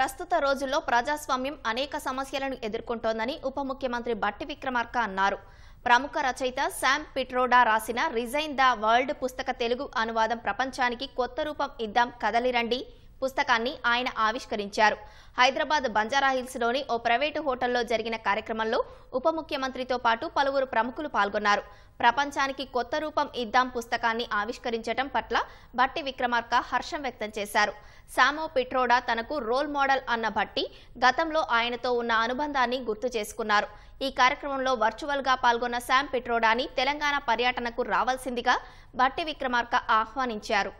ప్రస్తుత రోజుల్లో ప్రజాస్వామ్యం అనేక సమస్యలను ఎదుర్కొంటోందని ఉప ముఖ్యమంత్రి బట్టి విక్రమార్క అన్నారు ప్రముఖ రచయిత శామ్ పిట్రోడా రాసిన రిజైన్ ద వరల్డ్ పుస్తక తెలుగు అనువాదం ప్రపంచానికి కొత్త రూపం ఇద్దాం కదలిరండి పుస్తకాన్ని ఆయన ఆవిష్కరించారు హైదరాబాద్ బంజారాహిల్స్ లోని ఓ ప్రైవేటు హోటల్లో జరిగిన కార్యక్రమంలో ఉప ముఖ్యమంత్రితో పాటు పలువురు ప్రముఖులు పాల్గొన్నారు ప్రపంచానికి కొత్త రూపం ఇద్దాం పుస్తకాన్ని ఆవిష్కరించడం పట్ల బట్టి విక్రమార్క హర్షం వ్యక్తం చేశారు సామో పిట్రోడా తనకు రోల్ మోడల్ అన్న భట్టి గతంలో ఆయనతో ఉన్న అనుబంధాన్ని గుర్తు చేసుకున్నారు ఈ కార్యక్రమంలో వర్చువల్ గా పాల్గొన్న శామ్ పిట్రోడాని తెలంగాణ పర్యటనకు రావాల్సిందిగా బట్టి విక్రమార్క ఆహ్వానించారు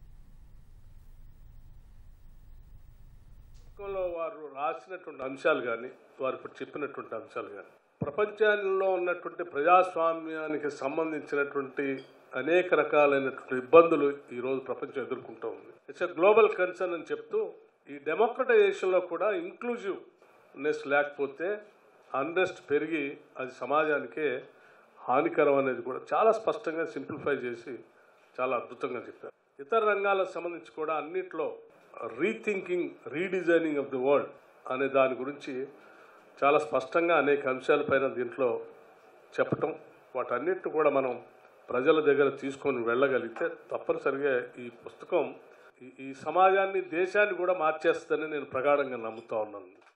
పుస్తకంలో వారు రాసినటువంటి అంశాలు కానీ వారు ఇప్పుడు చెప్పినటువంటి అంశాలు కానీ ప్రపంచంలో ఉన్నటువంటి ప్రజాస్వామ్యానికి సంబంధించినటువంటి అనేక రకాలైనటువంటి ఇబ్బందులు ఈరోజు ప్రపంచం ఎదుర్కొంటూ ఉంది ఇట్స్ ఎ గ్లోబల్ కన్సర్న్ అని చెప్తూ ఈ డెమోక్రటైజేషన్లో కూడా ఇంక్లూజివ్నెస్ లేకపోతే అన్రెస్ట్ పెరిగి అది సమాజానికే హానికరం అనేది కూడా చాలా స్పష్టంగా సింప్లిఫై చేసి చాలా అద్భుతంగా చెప్పారు ఇతర రంగాలకు సంబంధించి కూడా అన్నిట్లో rethinking redesigning of the world అనే దాని గురించి చాలా స్పష్టంగా అనేక అంశాలపైన దీంట్లో చెప్పటం వాటన్నిటిని కూడా మనం ప్రజల దగ్గర తీసుకొని వెళ్ళగలిగితే తప్పనిసరిగా ఈ పుస్తకం ఈ- ఈ సమాజాన్ని దేశాన్ని కూడా మార్చేస్తుందని నేను ప్రగాఢంగా నమ్ముతా ఉన్నాను